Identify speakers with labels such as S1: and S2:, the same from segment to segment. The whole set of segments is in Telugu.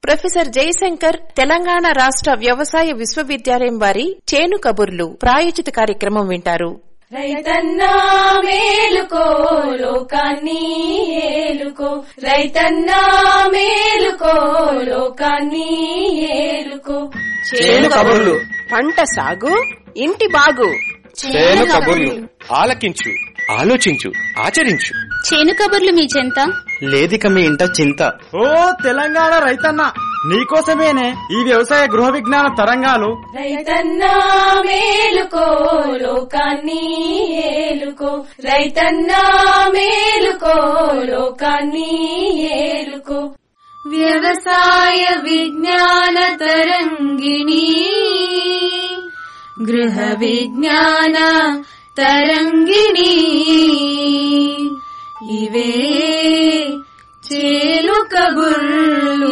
S1: ప్రొఫెసర్ జయశంకర్ తెలంగాణ రాష్ట్ర వ్యవసాయ విశ్వవిద్యాలయం వారి చేను కబుర్లు ప్రాయోజిత కార్యక్రమం వింటారు
S2: రైతన్నా మేలుకో లోకాన్ని ఏలుకో రైతన్నా మేలుకో లోకాన్ని ఏలుకో
S3: చేను కబుర్లు
S4: పంట సాగు ఇంటి బాగు
S3: చేను కబుర్లు ఆలకించు ఆలోచించు ఆచరించు
S5: చేను కబుర్లు మీ చెంత
S6: లేదిక మీ ఇంట చింత
S7: ఓ తెలంగాణ రైతన్న నీకోసమేనే ఈ వ్యవసాయ గృహ విజ్ఞాన తరంగాలు
S2: రైతన్నా మేలుకో లోకాన్ని ఏలుకో రైతన్నా మేలుకో లోకాన్ని ఏలుకో వ్యవసాయ విజ్ఞాన తరంగిణి గృహ విజ్ఞాన తరంగిణి ఇవే చేలు కబుర్లు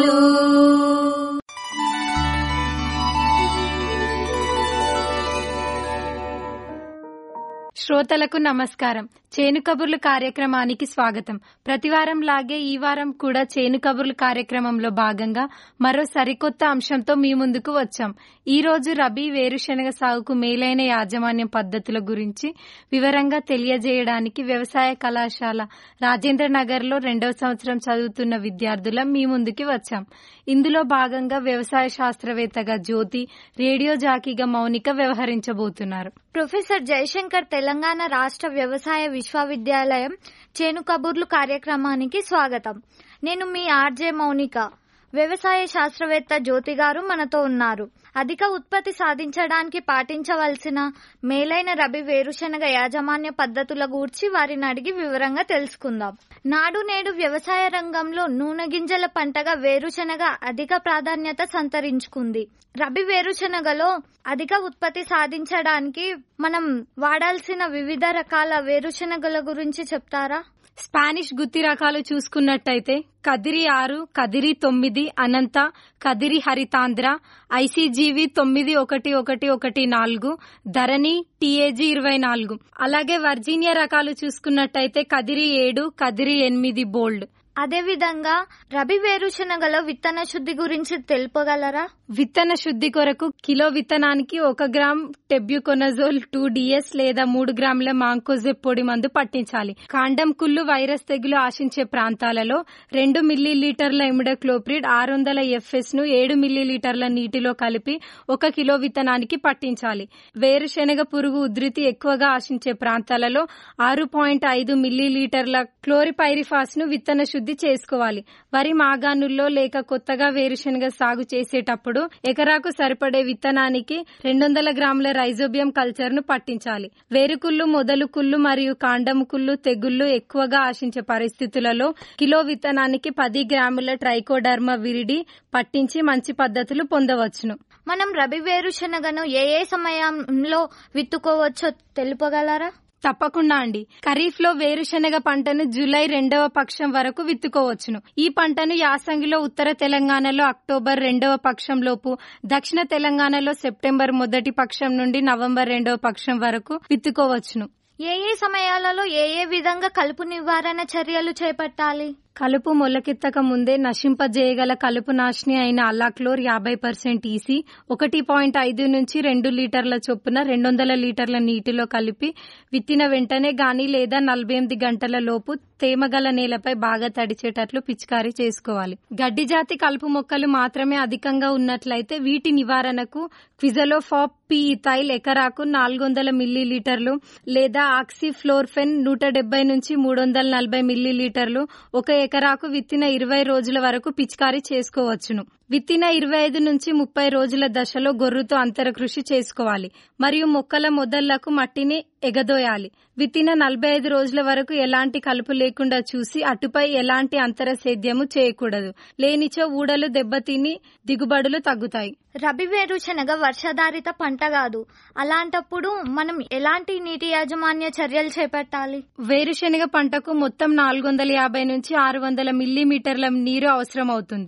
S8: శ్రోతలకు నమస్కారం చేను కబుర్లు కార్యక్రమానికి స్వాగతం ప్రతివారం లాగే ఈ వారం కూడా చేను కబుర్లు కార్యక్రమంలో భాగంగా మరో సరికొత్త అంశంతో మీ ముందుకు వచ్చాం ఈ రోజు రబీ వేరుశెనగ సాగుకు మేలైన యాజమాన్యం పద్ధతుల గురించి వివరంగా తెలియజేయడానికి వ్యవసాయ కళాశాల రాజేంద్ర నగర్ లో రెండవ సంవత్సరం చదువుతున్న విద్యార్థులం మీ ముందుకి వచ్చాం ఇందులో భాగంగా వ్యవసాయ శాస్త్రవేత్తగా జ్యోతి రేడియో జాకీగా మౌనిక వ్యవహరించబోతున్నారు
S5: ప్రొఫెసర్ జయశంకర్ తెలంగాణ రాష్ట్ర వ్యవసాయ విశ్వవిద్యాలయం చేను కబుర్లు కార్యక్రమానికి స్వాగతం నేను మీ ఆర్జే మౌనిక వ్యవసాయ శాస్త్రవేత్త జ్యోతి గారు మనతో ఉన్నారు అధిక ఉత్పత్తి సాధించడానికి పాటించవలసిన మేలైన రబి వేరుశెనగ యాజమాన్య పద్ధతుల గూర్చి వారిని అడిగి వివరంగా తెలుసుకుందాం నాడు నేడు వ్యవసాయ రంగంలో నూనె గింజల పంటగా వేరుశెనగ అధిక ప్రాధాన్యత సంతరించుకుంది రబి వేరుశెనగలో అధిక ఉత్పత్తి సాధించడానికి మనం వాడాల్సిన వివిధ రకాల వేరుశెనగల గురించి చెప్తారా
S8: స్పానిష్ గుత్తి రకాలు చూసుకున్నట్టయితే కదిరి ఆరు కదిరి తొమ్మిది అనంత కదిరి హరితాంధ్ర ఐసీజీవి తొమ్మిది ఒకటి ఒకటి ఒకటి నాలుగు ధరణి టీఏజీ ఇరవై నాలుగు అలాగే వర్జీనియా రకాలు చూసుకున్నట్టయితే కదిరి ఏడు కదిరి ఎనిమిది బోల్డ్
S5: అదేవిధంగా రబి వేరుశెనగలో విత్తన శుద్ధి గురించి తెలుపగలరా
S8: విత్తన శుద్ధి కొరకు కిలో విత్తనానికి ఒక గ్రామ్ టెబ్యూకొనజోల్ టూ డిఎస్ లేదా మూడు గ్రాముల మాంకోజెబ్ పొడి మందు పట్టించాలి కాండం కుళ్ళు వైరస్ తెగులు ఆశించే ప్రాంతాలలో రెండు మిల్లీ లీటర్ల ఇమిడక్లోప్రిడ్ ఆరు వందల ఎఫ్ఎస్ ను ఏడు మిల్లీ లీటర్ల నీటిలో కలిపి ఒక కిలో విత్తనానికి పట్టించాలి వేరుశెనగ పురుగు ఉధృతి ఎక్కువగా ఆశించే ప్రాంతాలలో ఆరు పాయింట్ ఐదు మిల్లీ లీటర్ల క్లోరిపైరిఫాస్ ను విత్తన శుద్ధి చేసుకోవాలి వరి మాగాణుల్లో లేక కొత్తగా వేరుశెనగ సాగు చేసేటప్పుడు ఎకరాకు సరిపడే విత్తనానికి రెండు వందల గ్రాముల రైజోబియం కల్చర్ ను పట్టించాలి వేరుకుళ్ళు మొదలు కుళ్ళు మరియు కాండము కుళ్ళు తెగుళ్లు ఎక్కువగా ఆశించే పరిస్థితులలో కిలో విత్తనానికి పది గ్రాముల ట్రైకోడర్మా విరిడి పట్టించి మంచి పద్ధతులు పొందవచ్చును
S5: మనం రబి వేరుశెనగను ఏ ఏ సమయంలో విత్తుకోవచ్చో తెలుపగలరా
S8: తప్పకుండా అండి ఖరీఫ్ లో వేరుశెనగ పంటను జూలై రెండవ పక్షం వరకు విత్తుకోవచ్చును ఈ పంటను యాసంగిలో ఉత్తర తెలంగాణలో అక్టోబర్ రెండవ పక్షం లోపు దక్షిణ తెలంగాణలో సెప్టెంబర్ మొదటి పక్షం నుండి నవంబర్ రెండవ పక్షం వరకు విత్తుకోవచ్చును
S5: ఏ ఏ సమయాలలో ఏ ఏ విధంగా కలుపు నివారణ చర్యలు చేపట్టాలి
S8: కలుపు మొలకెత్తక ముందే నశింపజేయగల కలుపు నాశిని అయిన అల్లాక్లోర్ యాభై పర్సెంట్ ఈసీ ఒకటి పాయింట్ ఐదు నుంచి రెండు లీటర్ల చొప్పున రెండు వందల లీటర్ల నీటిలో కలిపి విత్తిన వెంటనే గాని లేదా నలభై ఎనిమిది గంటల లోపు తేమగల నేలపై బాగా తడిచేటట్లు పిచికారీ చేసుకోవాలి గడ్డి జాతి కలుపు మొక్కలు మాత్రమే అధికంగా ఉన్నట్లయితే వీటి నివారణకు క్విజలోఫాప్ పిఇథైల్ ఎకరాకు నాలుగు వందల మిల్లీ లీటర్లు లేదా ఆక్సిఫ్లోర్ఫెన్ నూట డెబ్బై నుంచి మూడు వందల నలభై మిల్లీ లీటర్లు ఒక ఎకరాకు విత్తిన ఇరవై రోజుల వరకు పిచికారీ చేసుకోవచ్చును విత్తిన ఇరవై ఐదు నుంచి ముప్పై రోజుల దశలో గొర్రుతో అంతర కృషి చేసుకోవాలి మరియు మొక్కల మొదళ్లకు మట్టిని ఎగదోయాలి విత్తిన నలభై ఐదు రోజుల వరకు ఎలాంటి కలుపు లేకుండా చూసి అటుపై ఎలాంటి అంతర సేద్యము చేయకూడదు లేనిచో ఊడలు దెబ్బతిని దిగుబడులు తగ్గుతాయి
S5: రబి వేరుశనగ వర్షాధారిత పంట కాదు అలాంటప్పుడు మనం ఎలాంటి నీటి యాజమాన్య చర్యలు చేపట్టాలి
S8: వేరుశెనగ పంటకు మొత్తం నాలుగు వందల యాభై నుంచి ఆరు వందల మిల్లీమీటర్ల నీరు అవసరం అవుతుంది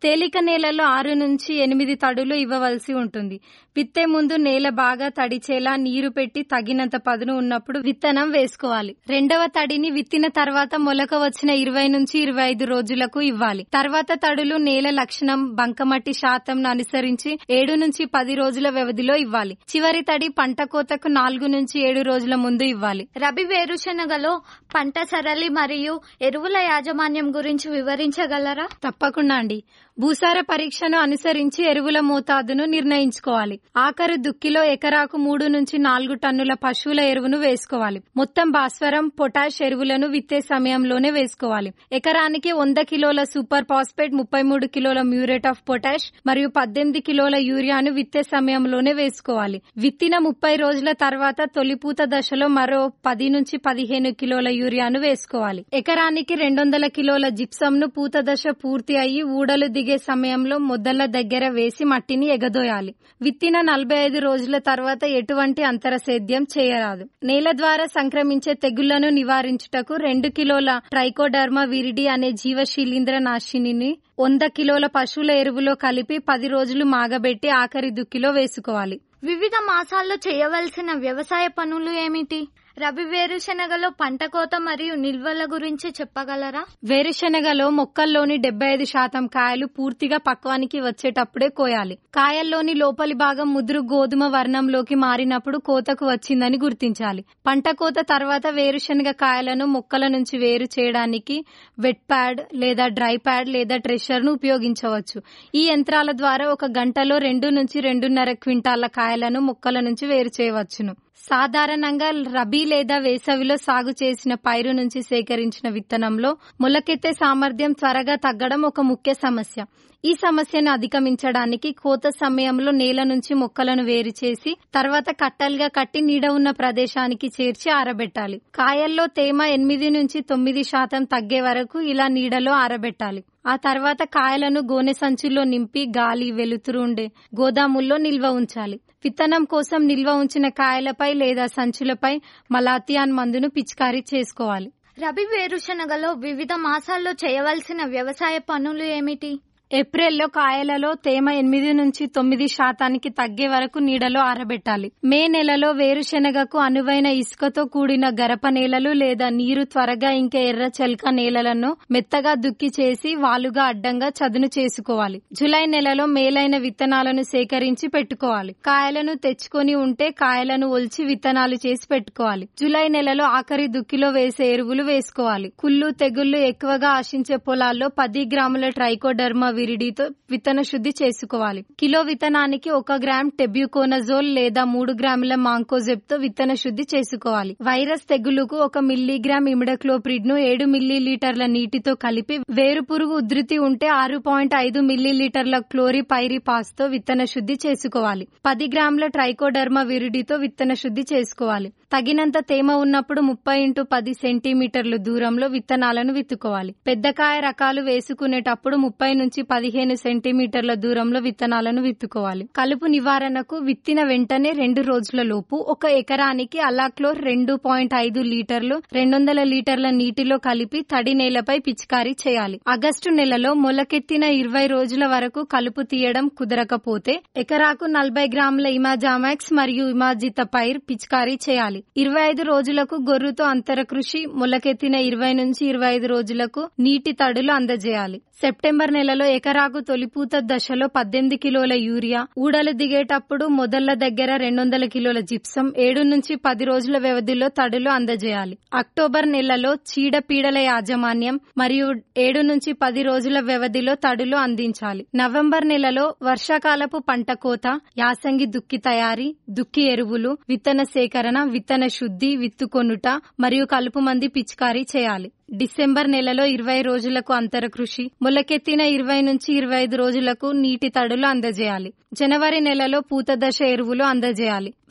S8: తేలిక నేలలో ఆరు నుంచి ఎనిమిది తడులు ఇవ్వవలసి ఉంటుంది విత్తే ముందు నేల బాగా తడిచేలా నీరు పెట్టి తగినంత పదును ఉన్నప్పుడు విత్తనం వేసుకోవాలి రెండవ తడిని విత్తిన తర్వాత మొలక వచ్చిన ఇరవై నుంచి ఇరవై ఐదు రోజులకు ఇవ్వాలి తర్వాత తడులు నేల లక్షణం బంకమట్టి శాతం అనుసరించి ఏడు నుంచి పది రోజుల వ్యవధిలో ఇవ్వాలి చివరి తడి పంట కోతకు నాలుగు నుంచి ఏడు రోజుల ముందు ఇవ్వాలి
S5: రబి వేరుశనగలో పంట సరళి మరియు ఎరువుల యాజమాన్యం గురించి వివరించగలరా
S8: తప్పకుండా అండి భూసార పరీక్షను అనుసరించి ఎరువుల మోతాదును నిర్ణయించుకోవాలి ఆఖరు దుక్కిలో ఎకరాకు మూడు నుంచి నాలుగు టన్నుల పశువుల ఎరువును వేసుకోవాలి మొత్తం భాస్వరం పొటాష్ ఎరువులను విత్తే సమయంలోనే వేసుకోవాలి ఎకరానికి వంద కిలోల సూపర్ ఫాస్ఫేట్ ముప్పై మూడు కిలోల మ్యూరేట్ ఆఫ్ పొటాష్ మరియు పద్దెనిమిది కిలోల యూరియాను విత్తే సమయంలోనే వేసుకోవాలి విత్తిన ముప్పై రోజుల తర్వాత తొలిపూత దశలో మరో పది నుంచి పదిహేను కిలోల యూరియాను వేసుకోవాలి ఎకరానికి రెండు వందల కిలోల జిప్సంను పూత దశ పూర్తి అయ్యి ఊడలు దిగే సమయంలో ముద్దల దగ్గర వేసి మట్టిని ఎగదోయాలి విత్తిన నలభై ఐదు రోజుల తర్వాత ఎటువంటి అంతర సేద్యం చేయరాదు నేల ద్వారా సంక్రమించే తెగుళ్లను నివారించుటకు రెండు కిలోల ట్రైకోడర్మా విరిడి అనే జీవశీలీంద్ర నాశినిని వంద కిలోల పశువుల ఎరువులో కలిపి పది రోజులు మాగబెట్టి ఆఖరి దుక్కిలో వేసుకోవాలి
S5: వివిధ మాసాల్లో చేయవలసిన వ్యవసాయ పనులు ఏమిటి రబి వేరుశనగలో పంట కోత మరియు నిల్వల గురించి చెప్పగలరా
S8: వేరుశనగలో మొక్కల్లోని డెబ్బై ఐదు శాతం కాయలు పూర్తిగా పక్వానికి వచ్చేటప్పుడే కోయాలి కాయల్లోని లోపలి భాగం ముదురు గోధుమ వర్ణంలోకి మారినప్పుడు కోతకు వచ్చిందని గుర్తించాలి పంట కోత తర్వాత వేరుశనగ కాయలను మొక్కల నుంచి వేరు చేయడానికి వెట్ ప్యాడ్ లేదా డ్రై ప్యాడ్ లేదా ట్రెషర్ ను ఉపయోగించవచ్చు ఈ యంత్రాల ద్వారా ఒక గంటలో రెండు నుంచి రెండున్నర క్వింటాల కాయలను మొక్కల నుంచి వేరు చేయవచ్చును సాధారణంగా రబీ లేదా వేసవిలో సాగు చేసిన పైరు నుంచి సేకరించిన విత్తనంలో మొలకెత్తే సామర్థ్యం త్వరగా తగ్గడం ఒక ముఖ్య సమస్య ఈ సమస్యను అధిగమించడానికి కోత సమయంలో నేల నుంచి మొక్కలను వేరు చేసి తర్వాత కట్టలుగా కట్టి నీడ ఉన్న ప్రదేశానికి చేర్చి ఆరబెట్టాలి కాయల్లో తేమ ఎనిమిది నుంచి తొమ్మిది శాతం తగ్గే వరకు ఇలా నీడలో ఆరబెట్టాలి ఆ తర్వాత కాయలను గోనె సంచుల్లో నింపి గాలి వెలుతురు ఉండే గోదాముల్లో నిల్వ ఉంచాలి విత్తనం కోసం నిల్వ ఉంచిన కాయలపై లేదా సంచులపై మలాథియాన్ మందును పిచికారీ చేసుకోవాలి
S5: రబి వేరుశనగలో వివిధ మాసాల్లో చేయవలసిన వ్యవసాయ పనులు ఏమిటి
S8: ఏప్రిల్లో కాయలలో తేమ ఎనిమిది నుంచి తొమ్మిది శాతానికి తగ్గే వరకు నీడలో ఆరబెట్టాలి మే నెలలో వేరుశెనగకు అనువైన ఇసుకతో కూడిన గరప నేలలు లేదా నీరు త్వరగా ఇంకా ఎర్ర చెల్క నేలలను మెత్తగా దుక్కి చేసి వాలుగా అడ్డంగా చదును చేసుకోవాలి జులై నెలలో మేలైన విత్తనాలను సేకరించి పెట్టుకోవాలి కాయలను తెచ్చుకొని ఉంటే కాయలను ఒల్చి విత్తనాలు చేసి పెట్టుకోవాలి జులై నెలలో ఆఖరి దుక్కిలో వేసే ఎరువులు వేసుకోవాలి కుళ్ళు తెగుళ్లు ఎక్కువగా ఆశించే పొలాల్లో పది గ్రాముల ట్రైకోడర్మా విరిడితో విత్తన శుద్ధి చేసుకోవాలి కిలో విత్తనానికి ఒక గ్రామ్ టెబ్యూకోనజోల్ లేదా మూడు గ్రాముల మాంకోజెబ్ తో విత్తన శుద్ధి చేసుకోవాలి వైరస్ తెగులుకు ఒక మిల్లీగ్రామ్ ఇమిడక్లోప్రిడ్ ను ఏడు మిల్లీ లీటర్ల నీటితో కలిపి వేరు పురుగు ఉధృతి ఉంటే ఆరు పాయింట్ ఐదు మిల్లీ లీటర్ల క్లోరిపైరిపాస్ తో విత్తన శుద్ధి చేసుకోవాలి పది గ్రాముల ట్రైకోడర్మా విరిడితో విత్తన శుద్ధి చేసుకోవాలి తగినంత తేమ ఉన్నప్పుడు ముప్పై ఇంటూ పది సెంటీమీటర్ల దూరంలో విత్తనాలను విత్తుకోవాలి పెద్దకాయ రకాలు వేసుకునేటప్పుడు ముప్పై నుంచి పదిహేను సెంటీమీటర్ల దూరంలో విత్తనాలను విత్తుకోవాలి కలుపు నివారణకు విత్తిన వెంటనే రెండు రోజుల లోపు ఒక ఎకరానికి అలాక్లోర్ రెండు పాయింట్ ఐదు లీటర్లు రెండు వందల లీటర్ల నీటిలో కలిపి తడి నేలపై పిచికారీ చేయాలి ఆగస్టు నెలలో మొలకెత్తిన ఇరవై రోజుల వరకు కలుపు తీయడం కుదరకపోతే ఎకరాకు నలభై గ్రాముల ఇమాజామాక్స్ మరియు ఇమాజిత పైర్ పిచికారీ చేయాలి ఇరవై ఐదు రోజులకు గొర్రుతో అంతర కృషి మొలకెత్తిన ఇరవై నుంచి ఇరవై ఐదు రోజులకు నీటి తడులు అందజేయాలి సెప్టెంబర్ నెలలో ఎకరాకు తొలిపూత దశలో పద్దెనిమిది కిలోల యూరియా ఊడలు దిగేటప్పుడు మొదళ్ల దగ్గర రెండు వందల కిలోల జిప్సం ఏడు నుంచి పది రోజుల వ్యవధిలో తడులు అందజేయాలి అక్టోబర్ నెలలో చీడపీడల యాజమాన్యం మరియు ఏడు నుంచి పది రోజుల వ్యవధిలో తడులు అందించాలి నవంబర్ నెలలో వర్షాకాలపు పంట కోత యాసంగి దుక్కి తయారీ దుక్కి ఎరువులు విత్తన సేకరణ విత్తన శుద్ధి విత్తుకొనుట మరియు కలుపు మంది పిచికారీ చేయాలి డిసెంబర్ నెలలో ఇరవై రోజులకు అంతర కృషి మొలకెత్తిన ఇరవై నుంచి ఇరవై ఐదు రోజులకు నీటి తడులు అందజేయాలి జనవరి నెలలో పూత దశ ఎరువులు అందజేయాలి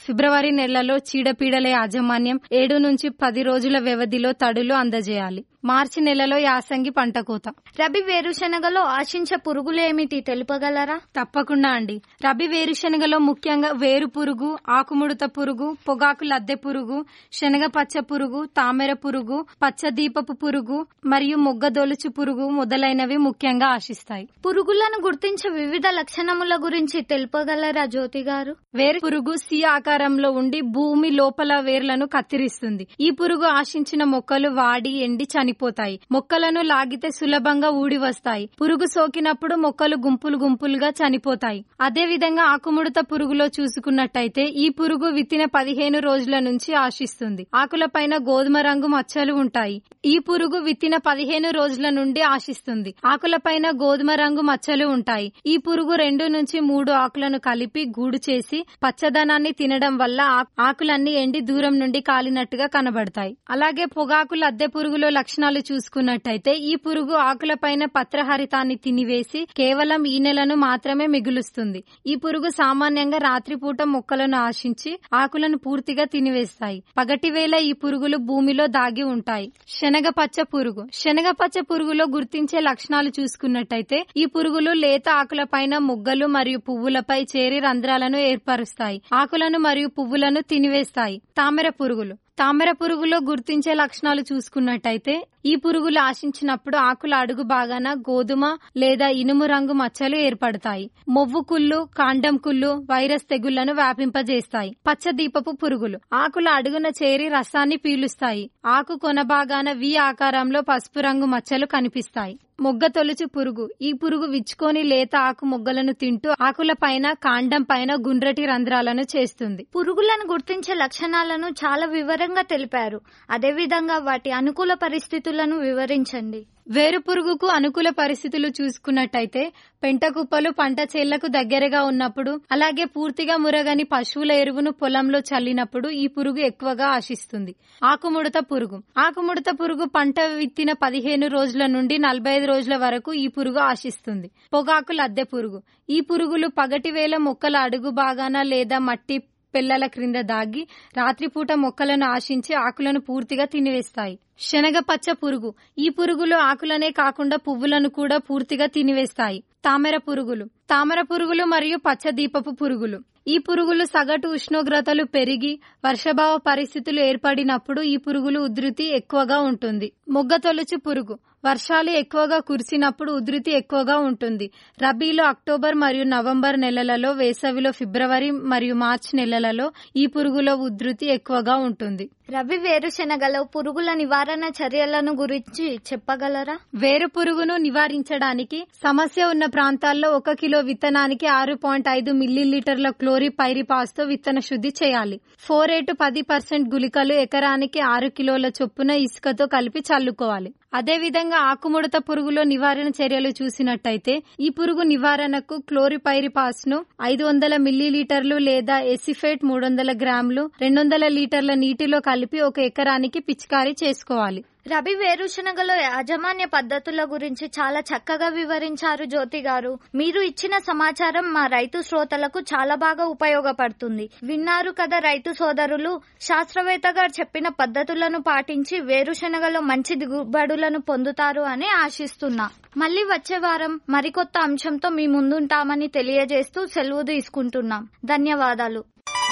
S8: ఫిబ్రవరి నెలలో చీడపీడల యాజమాన్యం ఏడు నుంచి పది రోజుల వ్యవధిలో తడులు అందజేయాలి మార్చి నెలలో యాసంగి పంట కోత
S5: రబీ వేరుశనగలో ఆశించే పురుగులు ఏమిటి తెలుపగలరా
S8: తప్పకుండా అండి రబీ వేరుశనగలో ముఖ్యంగా వేరు పురుగు ఆకుముడత పురుగు పొగాకు లద్దె పురుగు శనగ పచ్చ పురుగు తామెర పురుగు పచ్చ దీపపు పురుగు మరియు మొగ్గ దొలుచు పురుగు మొదలైనవి ముఖ్యంగా ఆశిస్తాయి
S5: పురుగులను గుర్తించే వివిధ లక్షణముల గురించి తెలుపగలరా జ్యోతి గారు
S8: వేరు పురుగు సి ఆకారంలో ఉండి భూమి లోపల వేర్లను కత్తిరిస్తుంది ఈ పురుగు ఆశించిన మొక్కలు వాడి ఎండి చనిపోతాయి మొక్కలను లాగితే సులభంగా ఊడి వస్తాయి పురుగు సోకినప్పుడు మొక్కలు గుంపులు గుంపులుగా చనిపోతాయి అదే విధంగా ఆకుముడత పురుగులో చూసుకున్నట్టయితే ఈ పురుగు విత్తిన పదిహేను రోజుల నుంచి ఆశిస్తుంది ఆకులపైన గోధుమ రంగు మచ్చలు ఉంటాయి ఈ పురుగు విత్తిన పదిహేను రోజుల నుండి ఆశిస్తుంది ఆకులపైన గోధుమ రంగు మచ్చలు ఉంటాయి ఈ పురుగు రెండు నుంచి మూడు ఆకులను కలిపి గూడు చేసి పచ్చదనాన్ని తినడం వల్ల ఆ- ఆకులన్నీ ఎండి దూరం నుండి కాలినట్టుగా కనబడతాయి అలాగే పొగాకుల అద్దె పురుగులో లక్షణాలు చూసుకున్నట్టయితే ఈ పురుగు ఆకులపైన పత్రహరితాన్ని తినివేసి కేవలం ఈనెలను మాత్రమే మిగులుస్తుంది ఈ పురుగు సామాన్యంగా రాత్రిపూట మొక్కలను ఆశించి ఆకులను పూర్తిగా తినివేస్తాయి పగటివేళ ఈ పురుగులు భూమిలో దాగి ఉంటాయి శనగ పచ్చ పురుగు శనగ పచ్చ పురుగులో గుర్తించే లక్షణాలు చూసుకున్నట్టయితే ఈ పురుగులు లేత ఆకులపైన మొగ్గలు మరియు పువ్వులపై చేరి రంధ్రాలను ఏర్పరుస్తాయి ఆకులను మరియు పువ్వులను తినివేస్తాయి తామెర పురుగులు తామెర పురుగులో గుర్తించే లక్షణాలు చూసుకున్నట్టయితే ఈ పురుగులు ఆశించినప్పుడు ఆకుల అడుగు భాగాన గోధుమ లేదా ఇనుము రంగు మచ్చలు ఏర్పడతాయి మొవ్వు కుళ్ళు కాండం కుళ్ళు వైరస్ తెగుళ్లను వ్యాపింపజేస్తాయి పచ్చ దీపపు పురుగులు ఆకుల అడుగున చేరి రసాన్ని పీలుస్తాయి ఆకు కొన భాగాన వి ఆకారంలో పసుపు రంగు మచ్చలు కనిపిస్తాయి మొగ్గ తొలుచు పురుగు ఈ పురుగు విచ్చుకొని లేత ఆకు మొగ్గలను తింటూ ఆకుల పైన కాండం పైన గుండ్రటి రంధ్రాలను చేస్తుంది
S5: పురుగులను గుర్తించే లక్షణాలను చాలా వివరంగా తెలిపారు అదేవిధంగా వాటి అనుకూల పరిస్థితులను వివరించండి
S8: వేరు పురుగుకు అనుకూల పరిస్థితులు చూసుకున్నట్టయితే పెంట కుప్పలు పంట చేళ్లకు దగ్గరగా ఉన్నప్పుడు అలాగే పూర్తిగా మురగని పశువుల ఎరువును పొలంలో చల్లినప్పుడు ఈ పురుగు ఎక్కువగా ఆశిస్తుంది ఆకుముడత పురుగు ఆకుముడత పురుగు పంట విత్తిన పదిహేను రోజుల నుండి నలభై ఐదు రోజుల వరకు ఈ పురుగు ఆశిస్తుంది పొగాకు లద్దె పురుగు ఈ పురుగులు పగటి వేళ మొక్కల అడుగు భాగాన లేదా మట్టి పిల్లల క్రింద దాగి రాత్రిపూట మొక్కలను ఆశించి ఆకులను పూర్తిగా తినివేస్తాయి శనగ పచ్చ పురుగు ఈ పురుగులు ఆకులనే కాకుండా పువ్వులను కూడా పూర్తిగా తినివేస్తాయి తామెర పురుగులు తామర పురుగులు మరియు పచ్చ దీపపు పురుగులు ఈ పురుగులు సగటు ఉష్ణోగ్రతలు పెరిగి వర్షభావ పరిస్థితులు ఏర్పడినప్పుడు ఈ పురుగులు ఉధృతి ఎక్కువగా ఉంటుంది మొగ్గ తొలుచు పురుగు వర్షాలు ఎక్కువగా కురిసినప్పుడు ఉధృతి ఎక్కువగా ఉంటుంది రబీలో అక్టోబర్ మరియు నవంబర్ నెలలలో వేసవిలో ఫిబ్రవరి మరియు మార్చ్ నెలలలో ఈ పురుగుల ఉధృతి ఎక్కువగా ఉంటుంది
S5: రవి వేరుశెనగలో పురుగుల నివారణ చర్యలను గురించి చెప్పగలరా
S8: వేరు పురుగును నివారించడానికి సమస్య ఉన్న ప్రాంతాల్లో ఒక కిలో విత్తనానికి ఆరు పాయింట్ ఐదు మిల్లీలీటర్ల క్లోరిపైరిపాస్ తో విత్తన శుద్ధి చేయాలి ఫోర్ ఎయిట్ పది పర్సెంట్ గుళికలు ఎకరానికి ఆరు కిలోల చొప్పున ఇసుకతో కలిపి చల్లుకోవాలి అదేవిధంగా ఆకుముడత పురుగులో నివారణ చర్యలు చూసినట్టయితే ఈ పురుగు నివారణకు క్లోరిపైరిపాస్ ను ఐదు వందల మిల్లీలీటర్లు లేదా ఎసిఫేట్ మూడు వందల గ్రాములు రెండు వందల లీటర్ల నీటిలో కలిపి ఒక ఎకరానికి పిచికారీ చేసుకోవాలి
S5: రబీ వేరుశనగలో యాజమాన్య పద్ధతుల గురించి చాలా చక్కగా వివరించారు జ్యోతి గారు మీరు ఇచ్చిన సమాచారం మా రైతు శ్రోతలకు చాలా బాగా ఉపయోగపడుతుంది విన్నారు కదా రైతు సోదరులు శాస్త్రవేత్త గారు చెప్పిన పద్ధతులను పాటించి వేరుశనగలో మంచి దిగుబడులను పొందుతారు అని ఆశిస్తున్నా మళ్ళీ వచ్చే వారం మరికొత్త అంశంతో మీ ముందుంటామని తెలియజేస్తూ సెలవు తీసుకుంటున్నాం ధన్యవాదాలు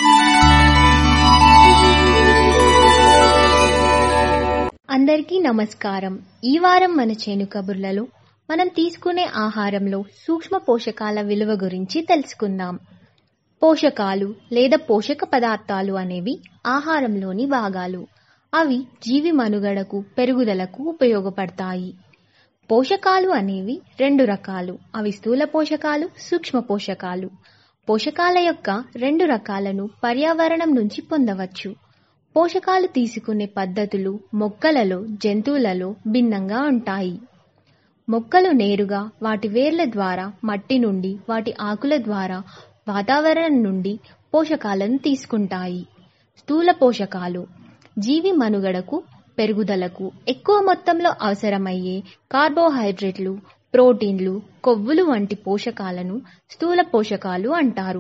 S9: అందరికీ నమస్కారం ఈ వారం మన చేను కబుర్లలో మనం తీసుకునే ఆహారంలో సూక్ష్మ పోషకాల విలువ గురించి తెలుసుకుందాం పోషకాలు లేదా పోషక పదార్థాలు అనేవి ఆహారంలోని భాగాలు అవి జీవి మనుగడకు పెరుగుదలకు ఉపయోగపడతాయి పోషకాలు అనేవి రెండు రకాలు అవి స్థూల పోషకాలు సూక్ష్మ పోషకాలు పోషకాల యొక్క రెండు రకాలను పర్యావరణం నుంచి పొందవచ్చు పోషకాలు తీసుకునే పద్ధతులు మొక్కలలో జంతువులలో భిన్నంగా ఉంటాయి మొక్కలు నేరుగా వాటి వేర్ల ద్వారా మట్టి నుండి వాటి ఆకుల ద్వారా వాతావరణం నుండి పోషకాలను తీసుకుంటాయి స్థూల పోషకాలు జీవి మనుగడకు పెరుగుదలకు ఎక్కువ మొత్తంలో అవసరమయ్యే కార్బోహైడ్రేట్లు ప్రోటీన్లు కొవ్వులు వంటి పోషకాలను స్థూల పోషకాలు అంటారు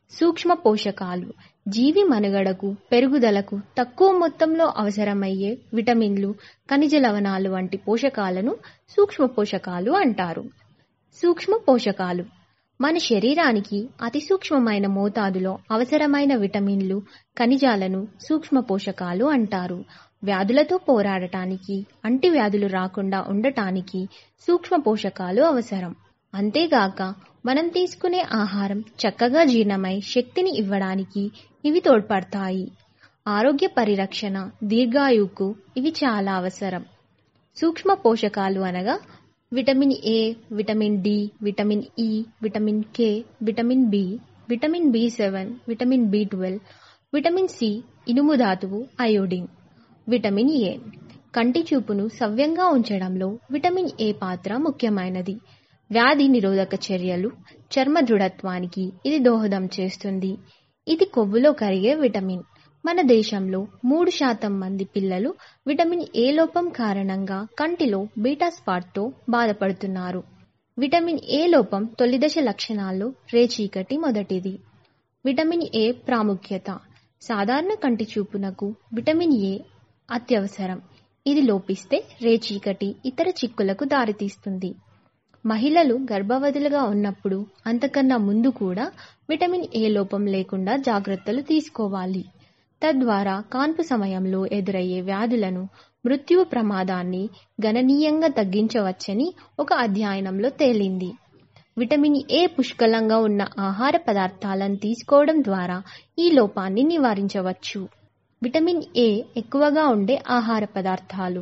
S9: సూక్ష్మ పోషకాలు జీవి మనుగడకు పెరుగుదలకు తక్కువ మొత్తంలో అవసరమయ్యే విటమిన్లు ఖనిజ లవణాలు వంటి పోషకాలను సూక్ష్మ పోషకాలు అంటారు సూక్ష్మ పోషకాలు మన శరీరానికి అతి సూక్ష్మమైన మోతాదులో అవసరమైన విటమిన్లు ఖనిజాలను సూక్ష్మ పోషకాలు అంటారు వ్యాధులతో పోరాడటానికి అంటివ్యాధులు రాకుండా ఉండటానికి సూక్ష్మ పోషకాలు అవసరం అంతేగాక మనం తీసుకునే ఆహారం చక్కగా జీర్ణమై శక్తిని ఇవ్వడానికి ఇవి తోడ్పడతాయి ఆరోగ్య పరిరక్షణ దీర్ఘాయువుకు ఇవి చాలా అవసరం సూక్ష్మ పోషకాలు అనగా vitamin A vitamin D vitamin E vitamin K vitamin B vitamin B seven vitamin B twelve vitamin C ఇనుము ధాతువు అయోడిన్ విటమిన్ ఏ కంటి చూపును సవ్యంగా ఉంచడంలో విటమిన్ ఏ పాత్ర ముఖ్యమైనది వ్యాధి నిరోధక చర్యలు చర్మ దృఢత్వానికి ఇది దోహదం చేస్తుంది ఇది కొవ్వులో కరిగే విటమిన్ మన దేశంలో మూడు శాతం మంది పిల్లలు విటమిన్ ఏ లోపం కారణంగా కంటిలో బీటా స్పాట్తో బాధపడుతున్నారు విటమిన్ ఏ లోపం తొలిదశ లక్షణాల్లో రేచీకటి మొదటిది విటమిన్ ఏ ప్రాముఖ్యత సాధారణ కంటి చూపునకు విటమిన్ ఏ అత్యవసరం ఇది లోపిస్తే రేచీకటి ఇతర చిక్కులకు దారితీస్తుంది మహిళలు గర్భవతులుగా ఉన్నప్పుడు అంతకన్నా ముందు కూడా విటమిన్ ఏ లోపం లేకుండా జాగ్రత్తలు తీసుకోవాలి తద్వారా కాన్పు సమయంలో ఎదురయ్యే వ్యాధులను మృత్యు ప్రమాదాన్ని గణనీయంగా తగ్గించవచ్చని ఒక అధ్యయనంలో తేలింది విటమిన్ ఏ పుష్కలంగా ఉన్న ఆహార పదార్థాలను తీసుకోవడం ద్వారా ఈ లోపాన్ని నివారించవచ్చు విటమిన్ ఏ ఎక్కువగా ఉండే ఆహార పదార్థాలు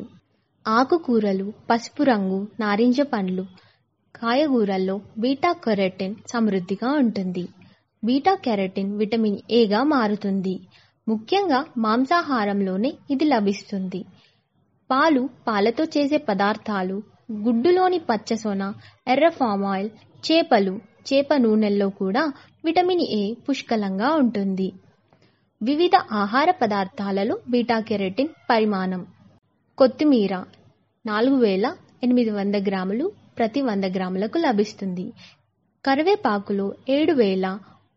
S9: ఆకుకూరలు పసుపు రంగు నారింజ పండ్లు కాయగూరల్లో బీటా కెరటిన్ సమృద్ధిగా ఉంటుంది బీటా కెరటిన్ విటమిన్ ఏగా మారుతుంది ముఖ్యంగా మాంసాహారంలోనే ఇది లభిస్తుంది పాలు పాలతో చేసే పదార్థాలు గుడ్డులోని పచ్చసొన ఎర్ర ఫామ్ ఆయిల్ చేపలు చేప నూనెల్లో కూడా విటమిన్ ఏ పుష్కలంగా ఉంటుంది వివిధ ఆహార పదార్థాలలో బీటా కెరటిన్ పరిమాణం కొత్తిమీర నాలుగు వేల ఎనిమిది వంద గ్రాములు ప్రతి వంద గ్రాములకు లభిస్తుంది కరివేపాకులో ఏడు వేల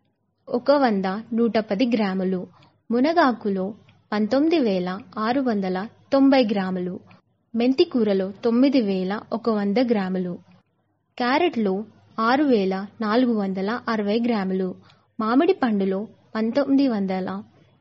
S9: ఒక వంద నూట పది గ్రాములు మునగాకులో పంతొమ్మిది వేల ఆరు వందల తొంభై గ్రాములు మెంతి కూరలో తొమ్మిది వేల ఒక వంద గ్రాములు క్యారెట్లో ఆరు వేల నాలుగు వందల అరవై గ్రాములు మామిడి పండులో పంతొమ్మిది వందల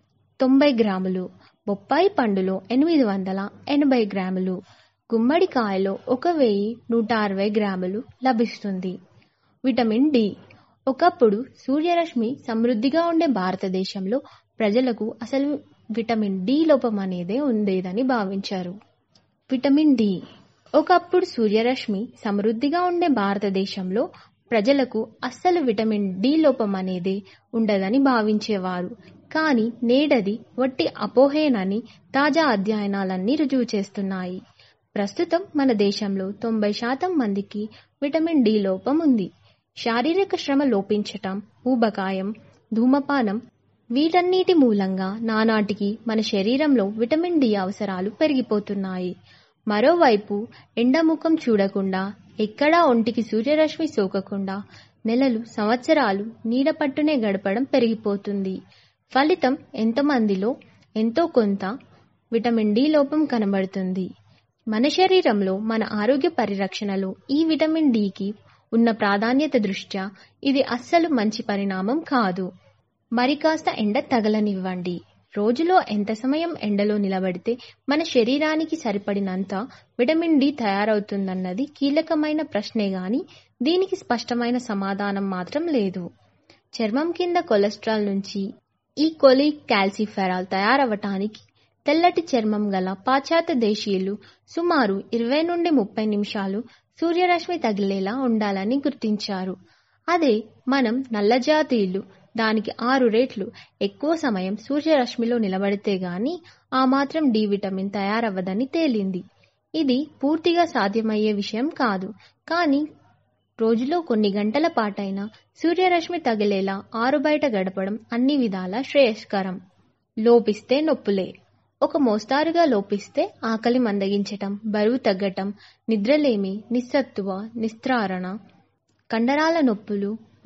S9: తొంభై గ్రాములు బొప్పాయి పండులో ఎనిమిది వందల ఎనభై గ్రాములు గుమ్మడికాయలో ఒక వెయ్యి నూట అరవై గ్రాములు లభిస్తుంది విటమిన్ డి ఒకప్పుడు సూర్యరశ్మి సమృద్ధిగా ఉండే భారతదేశంలో ప్రజలకు అసలు విటమిన్ డి లోపం అనేదే ఉండేదని భావించారు విటమిన్ డి ఒకప్పుడు సూర్యరశ్మి సమృద్ధిగా ఉండే భారతదేశంలో ప్రజలకు అస్సలు విటమిన్ డి లోపం అనేది ఉండదని భావించేవారు కానీ నేడది వట్టి అపోహేనని తాజా అధ్యయనాలన్నీ రుజువు చేస్తున్నాయి ప్రస్తుతం మన దేశంలో తొంభై శాతం మందికి విటమిన్ డి లోపం ఉంది శారీరక శ్రమ లోపించటం ఊబకాయం ధూమపానం వీటన్నిటి మూలంగా నానాటికి మన శరీరంలో విటమిన్ డి అవసరాలు పెరిగిపోతున్నాయి మరోవైపు ఎండముఖం చూడకుండా ఎక్కడా ఒంటికి సూర్యరశ్మి సోకకుండా నెలలు సంవత్సరాలు నీడ పట్టునే గడపడం పెరిగిపోతుంది ఫలితం ఎంతమందిలో ఎంతో కొంత విటమిన్ డి లోపం కనబడుతుంది మన శరీరంలో మన ఆరోగ్య పరిరక్షణలో ఈ విటమిన్ డికి ఉన్న ప్రాధాన్యత దృష్ట్యా ఇది అస్సలు మంచి పరిణామం కాదు మరి కాస్త ఎండ తగలనివ్వండి రోజులో ఎంత సమయం ఎండలో నిలబడితే మన శరీరానికి సరిపడినంత విటమిన్ డి తయారవుతుందన్నది కీలకమైన ప్రశ్నే గాని దీనికి స్పష్టమైన సమాధానం మాత్రం లేదు చర్మం కింద కొలెస్ట్రాల్ నుంచి ఈ కొలి క్యాల్సిఫెరాల్ తయారవటానికి తెల్లటి చర్మం గల పాశ్చాత్య దేశీయులు సుమారు ఇరవై నుండి ముప్పై నిమిషాలు సూర్యరశ్మి తగిలేలా ఉండాలని గుర్తించారు అదే మనం నల్లజాతీయులు దానికి ఆరు రేట్లు ఎక్కువ సమయం సూర్యరశ్మిలో నిలబడితే గాని ఆ మాత్రం డి విటమిన్ తయారవ్వదని తేలింది ఇది పూర్తిగా సాధ్యమయ్యే విషయం కాదు కానీ రోజులో కొన్ని గంటల పాటైనా సూర్యరశ్మి తగిలేలా ఆరు బయట గడపడం అన్ని విధాలా శ్రేయస్కరం లోపిస్తే నొప్పులే ఒక మోస్తారుగా లోపిస్తే ఆకలి మందగించటం బరువు తగ్గటం నిద్రలేమి నిస్సత్తువ నిస్త్రారణ కండరాల నొప్పులు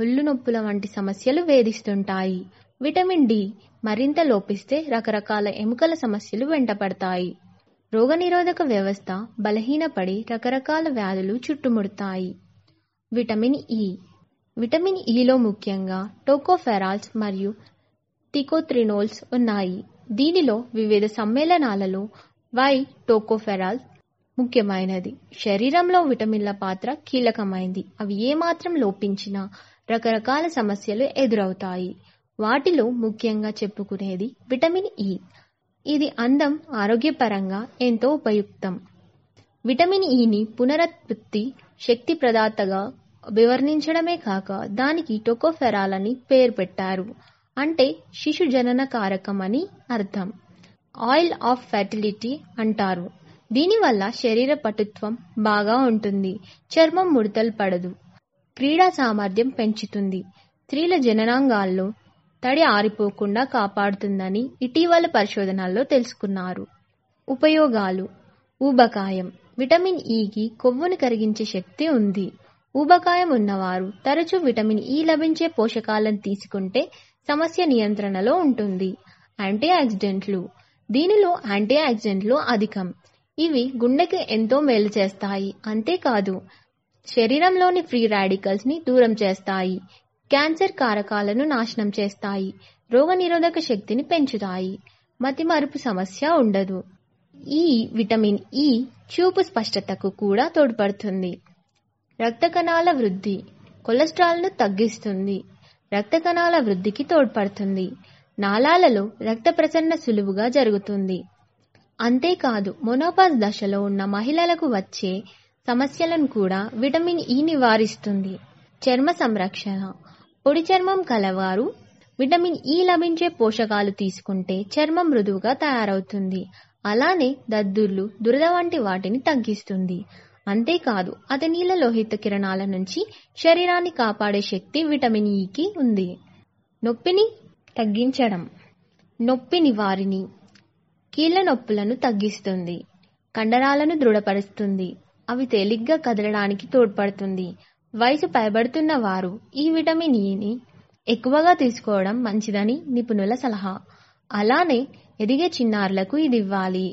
S9: ఒళ్ళు నొప్పుల వంటి సమస్యలు వేధిస్తుంటాయి విటమిన్ డి మరింత లోపిస్తే రకరకాల ఎముకల సమస్యలు వెంటపడతాయి రోగనిరోధక వ్యవస్థ బలహీనపడి రకరకాల వ్యాధులు చుట్టుముడతాయి విటమిన్ ఇ విటమిన్ ఇలో ముఖ్యంగా టోకోఫెరాల్స్ మరియు టికోత్రినోల్స్ ఉన్నాయి దీనిలో వివిధ సమ్మేళనాలలో వై టోకోఫెరాల్ ముఖ్యమైనది శరీరంలో విటమిన్ల పాత్ర కీలకమైంది అవి ఏమాత్రం లోపించినా రకరకాల సమస్యలు ఎదురవుతాయి వాటిలో ముఖ్యంగా చెప్పుకునేది విటమిన్ ఇ ఇది అందం ఆరోగ్యపరంగా ఎంతో ఉపయుక్తం విటమిన్ ఇని పునరుత్పత్తి శక్తి ప్రదాతగా వివరించడమే కాక దానికి టొకోఫెరాల్ అని పేరు పెట్టారు అంటే శిశు జనన కారకం అని అర్థం ఆయిల్ ఆఫ్ ఫెర్టిలిటీ అంటారు దీనివల్ల శరీర పటుత్వం బాగా ఉంటుంది చర్మం ముడతలు పడదు క్రీడా సామర్థ్యం పెంచుతుంది స్త్రీల జననాంగాల్లో తడి ఆరిపోకుండా కాపాడుతుందని ఇటీవల పరిశోధనల్లో తెలుసుకున్నారు ఉపయోగాలు ఊబకాయం విటమిన్ ఈకి కొవ్వును కరిగించే శక్తి ఉంది ఊబకాయం ఉన్నవారు తరచూ విటమిన్ ఈ లభించే పోషకాలను తీసుకుంటే సమస్య నియంత్రణలో ఉంటుంది యాంటీ ఆక్సిడెంట్లు దీనిలో యాంటీ ఆక్సిడెంట్లు అధికం ఇవి గుండెకి ఎంతో మేలు చేస్తాయి అంతేకాదు శరీరంలోని ఫ్రీ రాడికల్స్ ని దూరం చేస్తాయి క్యాన్సర్ కారకాలను నాశనం చేస్తాయి రోగనిరోధక శక్తిని పెంచుతాయి మతిమరుపు సమస్య ఉండదు ఈ విటమిన్ ఈ చూపు స్పష్టతకు కూడా తోడ్పడుతుంది రక్త కణాల వృద్ధి కొలెస్ట్రాల్ను తగ్గిస్తుంది రక్త కణాల వృద్ధికి తోడ్పడుతుంది నాళాలలో రక్త ప్రసరణ సులువుగా జరుగుతుంది అంతేకాదు మొనోపాజ్ దశలో ఉన్న మహిళలకు వచ్చే సమస్యలను కూడా విటమిన్ ఈ నివారిస్తుంది చర్మ సంరక్షణ పొడి చర్మం కలవారు విటమిన్ ఈ లభించే పోషకాలు తీసుకుంటే చర్మం మృదువుగా తయారవుతుంది అలానే దద్దుర్లు దురద వంటి వాటిని తగ్గిస్తుంది అంతేకాదు అతి నీళ్ళ లోహిత కిరణాల నుంచి శరీరాన్ని కాపాడే శక్తి విటమిన్ ఈకి ఉంది నొప్పిని తగ్గించడం నొప్పి నివారిణి కీళ్ల నొప్పులను తగ్గిస్తుంది కండరాలను దృఢపరుస్తుంది అవి తేలిగ్గా కదలడానికి తోడ్పడుతుంది వయసు పైబడుతున్న వారు ఈ విటమిన్ ఈని ఎక్కువగా తీసుకోవడం మంచిదని నిపుణుల సలహా అలానే ఎదిగే చిన్నారులకు ఇది ఇవ్వాలి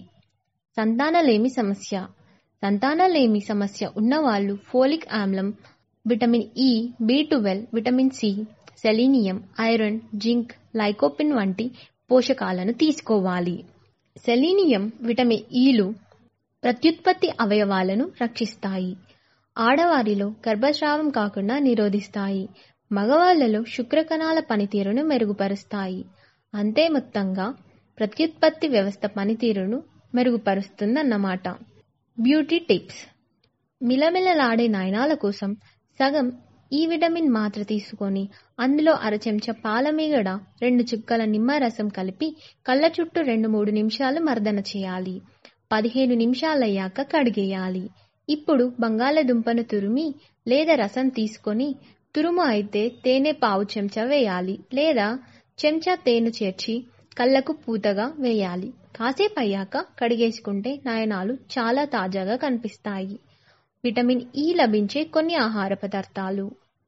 S9: సంతానలేమి సమస్య సంతానలేమి సమస్య ఉన్నవాళ్ళు ఫోలిక్ ఆమ్లం vitamin E B twelve vitamin C selenium iron zinc lycopene వంటి పోషకాలను తీసుకోవాలి సెలీనియం విటమిన్ ఈలు ప్రత్యుత్పత్తి అవయవాలను రక్షిస్తాయి ఆడవారిలో గర్భస్రావం కాకుండా నిరోధిస్తాయి మగవాళ్లలో శుక్రకణాల పనితీరును మెరుగుపరుస్తాయి అంతే మొత్తంగా ప్రత్యుత్పత్తి వ్యవస్థ పనితీరును మెరుగుపరుస్తుందన్నమాట బ్యూటీ టిప్స్ మిలమిలలాడే నయనాల కోసం సగం ఈ విటమిన్ మాత్ర తీసుకొని అందులో అర చెంచా పాలమీగడ రెండు చుక్కల నిమ్మరసం కలిపి కళ్ళ చుట్టూ రెండు మూడు నిమిషాలు మర్దన చేయాలి పదిహేను నిమిషాలయ్యాక కడిగేయాలి ఇప్పుడు బంగాళదుంపను తురిమి లేదా రసం తీసుకొని తురుము అయితే తేనె పావు చెంచా వేయాలి లేదా చెంచా తేనె చేర్చి కళ్ళకు పూతగా వేయాలి కాసేపు అయ్యాక కడిగేసుకుంటే నయనాలు చాలా తాజాగా కనిపిస్తాయి విటమిన్ ఈ లభించే కొన్ని ఆహార పదార్థాలు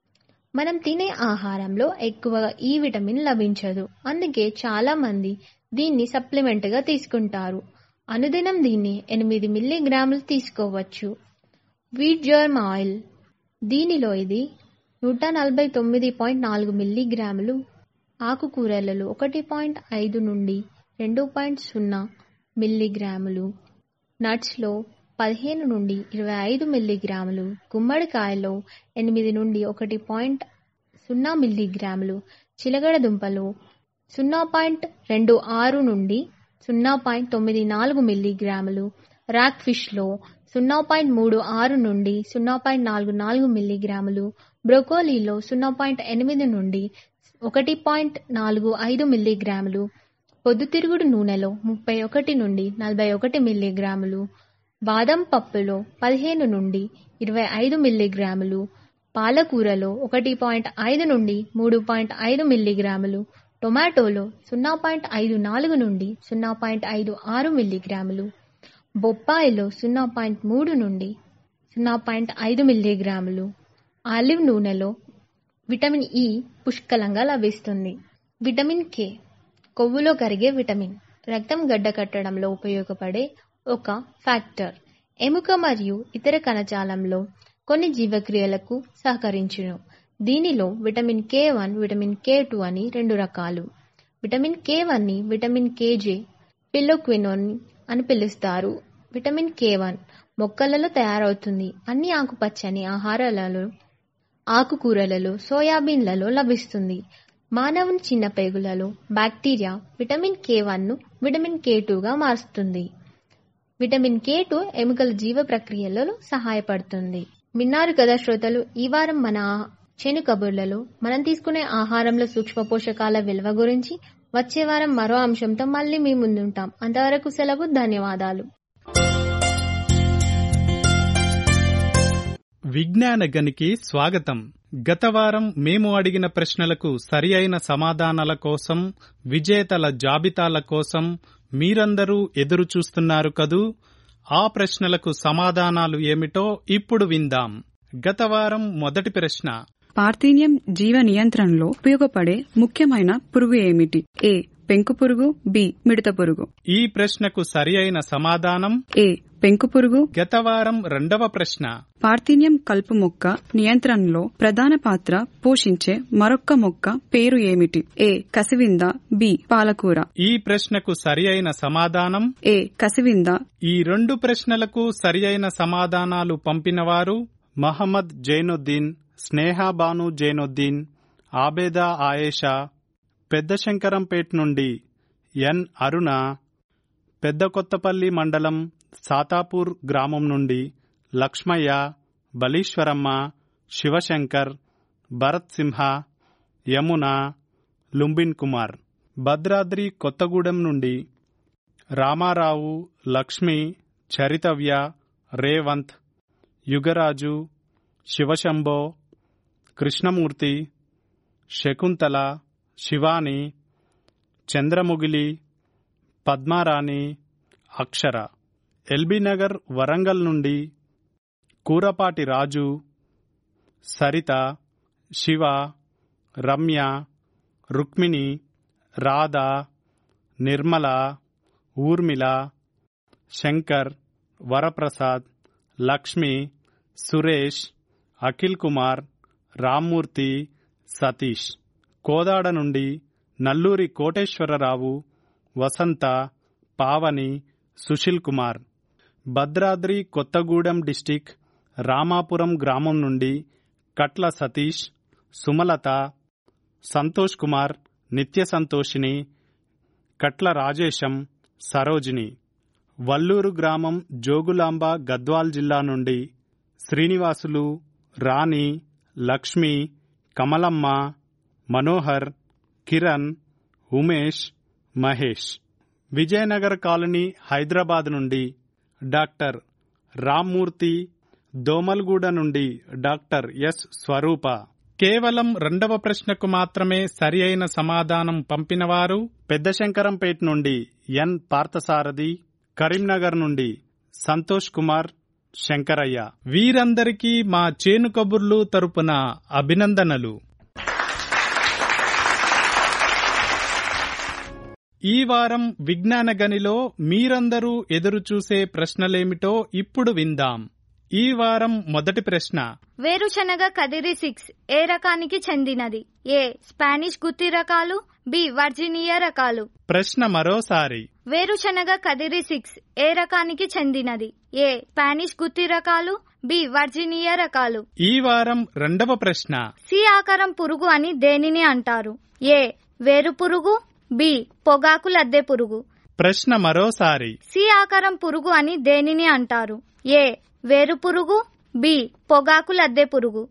S9: మనం తినే ఆహారంలో ఎక్కువగా ఈ విటమిన్ లభించదు అందుకే చాలా మంది దీన్ని సప్లిమెంట్గా తీసుకుంటారు అనుదినం దీన్ని ఎనిమిది మిల్లీగ్రాములు తీసుకోవచ్చు వీట్ జర్మ్ ఆయిల్ దీనిలో ఇది నూట నలభై తొమ్మిది పాయింట్ నాలుగు మిల్లీగ్రాములు ఆకుకూరలలో ఒకటి పాయింట్ ఐదు నుండి రెండు పాయింట్ సున్నా మిల్లీగ్రాములు నట్స్లో పదిహేను నుండి ఇరవై ఐదు మిల్లీగ్రాములు గుమ్మడికాయలో ఎనిమిది నుండి ఒకటి పాయింట్ సున్నా మిల్లీగ్రాములు చిలగడ దుంపలో సున్నా పాయింట్ రెండు ఆరు నుండి సున్నా పాయింట్ తొమ్మిది నాలుగు మిల్లీగ్రాములు రాక్ ఫిష్లో సున్నా పాయింట్ మూడు ఆరు నుండి సున్నా పాయింట్ నాలుగు నాలుగు మిల్లీగ్రాములు బ్రొకోలీలో సున్నా పాయింట్ ఎనిమిది నుండి ఒకటి పాయింట్ నాలుగు ఐదు మిల్లీగ్రాములు పొద్దుతిరుగుడు నూనెలో ముప్పై ఒకటి నుండి నలభై ఒకటి మిల్లీగ్రాములు బాదం పప్పులో పదిహేను నుండి ఇరవై ఐదు మిల్లీగ్రాములు పాలకూరలో ఒకటి పాయింట్ ఐదు నుండి మూడు పాయింట్ ఐదు మిల్లీగ్రాములు టొమాటోలో సున్నా పాయింట్ ఐదు నాలుగు నుండి సున్నా పాయింట్ ఐదు ఆరు మిల్లీగ్రాములు బొప్పాయిలో సున్నా పాయింట్ మూడు నుండి సున్నా పాయింట్ ఐదు మిల్లీగ్రాములు ఆలివ్ నూనెలో విటమిన్ ఇ పుష్కలంగా లభిస్తుంది విటమిన్ కే కొవ్వులో కరిగే విటమిన్ రక్తం గడ్డకట్టడంలో ఉపయోగపడే ఒక ఫ్యాక్టర్ ఎముక మరియు ఇతర కణజాలంలో కొన్ని జీవక్రియలకు సహకరించును దీనిలో vitamin K one vitamin K two అని రెండు రకాలు విటమిన్ కే వన్ ని విటమిన్ కేజే పిల్లోక్వినోన్ అని పిలుస్తారు విటమిన్ కే వన్ మొక్కలలో తయారవుతుంది అన్ని ఆకుపచ్చని ఆహారాలలో ఆకుకూరలలో సోయాబీన్లలో లభిస్తుంది మానవుని చిన్న పేగులలో బ్యాక్టీరియా విటమిన్ కే వన్ను విటమిన్ కే టూగా మారుస్తుంది విటమిన్ కే టూ ఎముకల జీవ ప్రక్రియలలో సహాయపడుతుంది విన్నారు కదా శ్రోతలు ఈ వారం మన చేను కబుర్లలో మనం తీసుకునే ఆహారంలో సూక్ష్మ పోషకాల విలువ గురించి వచ్చే వారం మరో అంశంతో మళ్ళీ మీ ముందుంటాం అంతవరకు సెలవు ధన్యవాదాలు
S10: విజ్ఞాన గనికి స్వాగతం గత వారం మేము అడిగిన ప్రశ్నలకు సరి అయిన సమాధానాల కోసం విజేతల జాబితాల కోసం మీరందరూ ఎదురు చూస్తున్నారు కదూ ఆ ప్రశ్నలకు సమాధానాలు ఏమిటో ఇప్పుడు విందాం గత వారం మొదటి ప్రశ్న
S11: పార్థీనియం జీవ నియంత్రణలో ఉపయోగపడే ముఖ్యమైన పురుగు ఏమిటి ఏ పెంకు పురుగు బి మిడత పురుగు
S10: ఈ ప్రశ్నకు సరి అయిన సమాధానం
S11: ఏ పెంకు పురుగు
S10: గత వారం రెండవ ప్రశ్న
S11: పార్థీనియం కలుపు మొక్క నియంత్రణలో ప్రధాన పాత్ర పోషించే మరొక్క మొక్క పేరు ఏమిటి ఏ కసివింద బి పాలకూర
S10: ఈ ప్రశ్నకు సరి అయిన సమాధానం
S11: ఏ కసివింద
S10: ఈ రెండు ప్రశ్నలకు సరి అయిన సమాధానాలు పంపినవారు మహమ్మద్ జైనుద్దీన్ స్నేహాబాను జైనుద్దీన్ ఆబేదా ఆయేషా పెద్ద శంకరంపేట్ నుండి ఎన్ అరుణ పెద్ద కొత్తపల్లి మండలం సాతాపూర్ గ్రామం నుండి లక్ష్మయ్య బలీశ్వరమ్మ శివశంకర్ భరత్ సింహ యమున లుంబిన్ కుమార్ భద్రాద్రి కొత్తగూడెం నుండి రామారావు లక్ష్మి చరితవ్య రేవంత్ యుగరాజు శివశంభో కృష్ణమూర్తి శకుంతల శివాని చంద్రముగిలి పద్మారాణి అక్షర ఎల్బీనగర్ వరంగల్ నుండి కూరపాటి రాజు సరిత శివ రమ్య రుక్మిణి రాధ నిర్మల ఊర్మిళ శంకర్ వరప్రసాద్ లక్ష్మి సురేష్ అఖిల్ కుమార్ రామ్మూర్తి సతీష్ కోదాడ నుండి నల్లూరి కోటేశ్వరరావు వసంత పావని సుశీల్ కుమార్ భద్రాద్రి కొత్తగూడెం డిస్టిక్ రామాపురం గ్రామం నుండి కట్ల సతీష్ సుమలత సంతోష్ కుమార్ నిత్య సంతోషిని కట్ల రాజేశం సరోజిని వల్లూరు గ్రామం జోగులాంబ గద్వాల్ జిల్లా నుండి శ్రీనివాసులు రాణి లక్ష్మి కమలమ్మ మనోహర్ కిరణ్ ఉమేష్ మహేష్ విజయనగర్ కాలనీ హైదరాబాద్ నుండి డాక్టర్ రామ్మూర్తి దోమల్గూడ నుండి డాక్టర్ ఎస్ స్వరూప కేవలం రెండవ ప్రశ్నకు మాత్రమే సరి అయిన సమాధానం పంపినవారు పెద్దశంకరంపేట్ నుండి ఎన్ పార్థసారథి కరీంనగర్ నుండి సంతోష్ కుమార్ శంకరయ్య వీరందరికీ మా చేను కబుర్లు తరపున అభినందనలు ఈ వారం విజ్ఞాన గనిలో మీరందరూ ఎదురుచూసే ప్రశ్నలేమిటో ఇప్పుడు విందాం ఈ వారం మొదటి ప్రశ్న
S5: వేరుశనగ కదిరి సిక్స్ ఏ రకానికి చెందినది ఏ స్పానిష్ గుత్తి రకాలు బి వర్జీనియా రకాలు
S10: ప్రశ్న మరోసారి
S5: వేరుశనగ కదిరి సిక్స్ ఏ రకానికి చెందినది ఏ స్పానిష్ గుత్తి రకాలు బి వర్జీనియా రకాలు
S10: ఈ వారం రెండవ ప్రశ్న
S5: సి ఆకారం పురుగు అని దేనిని అంటారు ఏ వేరు పురుగు బి పొగాకు లద్దె పురుగు
S10: ప్రశ్న మరోసారి
S5: సి ఆకారం పురుగు అని దేనిని అంటారు ఏ వేరు పురుగు బి పొగాకు లద్దె పురుగు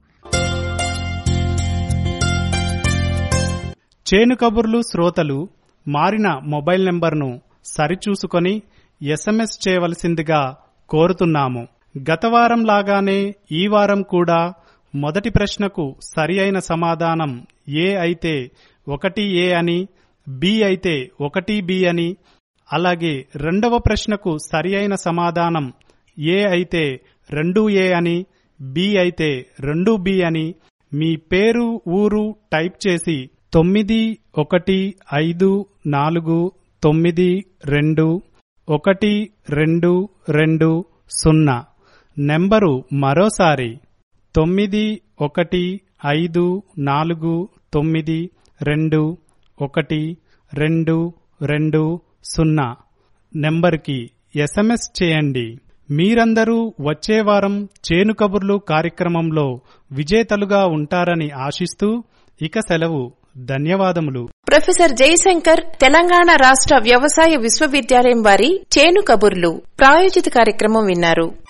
S10: చేను కబుర్లు శ్రోతలు మారిన మొబైల్ నెంబర్ను సరిచూసుకొని ఎస్ఎంఎస్ చేయవలసిందిగా కోరుతున్నాము గత వారం లాగానే ఈ వారం కూడా మొదటి ప్రశ్నకు సరి అయిన సమాధానం ఏ అయితే ఒకటి ఏ అని బి అయితే ఒకటి బి అని అలాగే రెండవ ప్రశ్నకు సరి అయిన సమాధానం ఏ అయితే రెండు ఏ అని బి అయితే రెండు బి అని మీ పేరు ఊరు టైప్ చేసి తొమ్మిది ఒకటి ఐదు నాలుగు తొమ్మిది రెండు ఒకటి రెండు రెండు సున్నా నెంబరు మరోసారి తొమ్మిది ఒకటి ఐదు నాలుగు తొమ్మిది రెండు ఒకటి రెండు రెండు సున్నా నెంబర్కి ఎస్ఎంఎస్ చేయండి మీరందరూ వచ్చే వారం చేను కబుర్లు కార్యక్రమంలో విజేతలుగా ఉంటారని ఆశిస్తూ ఇక సెలవు ధన్యవాదములు
S1: ప్రొఫెసర్ జయశంకర్ తెలంగాణ రాష్ట్ర వ్యవసాయ విశ్వవిద్యాలయం వారి చేను కబుర్లు ప్రాయోజిత కార్యక్రమం విన్నారు